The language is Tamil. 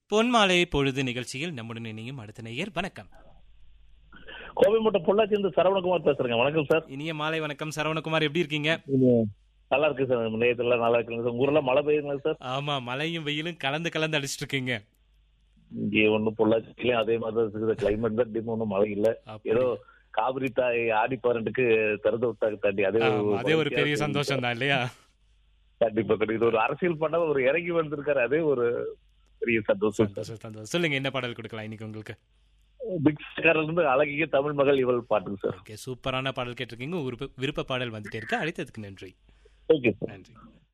பொன்மாலை பொழுது நிகழ்ச்சியில் நம்முடன் இணையும் அடுத்த நேயர் வணக்கம் கோவை மாவட்டம் பொள்ளாச்சி இருந்து சரவணகுமார் பேசுறேங்க வணக்கம் சார் இனிய மாலை வணக்கம் சரவணகுமார் எப்படி இருக்கீங்க நல்லா இருக்கு சார் நிலையத்துல நல்லா இருக்குங்க சார் உங்க ஊர்ல மழை பெய்யுங்களா சார் ஆமா மழையும் வெயிலும் கலந்து கலந்து அடிச்சிட்டு இருக்கீங்க இங்கே ஒன்றும் பொள்ளாச்சிலையும் அதே மாதிரி தான் இருக்குது கிளைமேட் தான் திடீர்னு ஒன்றும் மழை இல்ல அப்படி. ஏதோ காவிரி தாய் ஆடி பதினெட்டுக்கு திறந்து விட்டாங்க தாண்டி அதே ஆமா, ஒரு அதே ஒரு பெரிய மகிழ்ச்சியா சந்தோஷம் தான் இல்லையா கண்டிப்பா கண்டிப்பா இது ஒரு அரசியல் பண்ண ஒரு இறங்கி வந்திருக்காரு அதே ஒரு பெரிய சந்தோஷம் சார் சந்தோஷம் சந்தோஷம் சொல்லுங்க என்ன பாடல் கொடுக்கலாம் இன்னைக்கு உங்களுக்கு பிக்ஸ்காரில் இருந்து அழகிய தமிழ் மகள் இவள் பாட்டுங்க சார் ஓகே சூப்பரான பாடல் கேட்டிருக்கீங்க ஒரு விருப்ப- விருப்ப பாடல் வந்துட்டே இருக்கு அழைத்ததுக்கு நன்றி ஓகே சார் நன்றி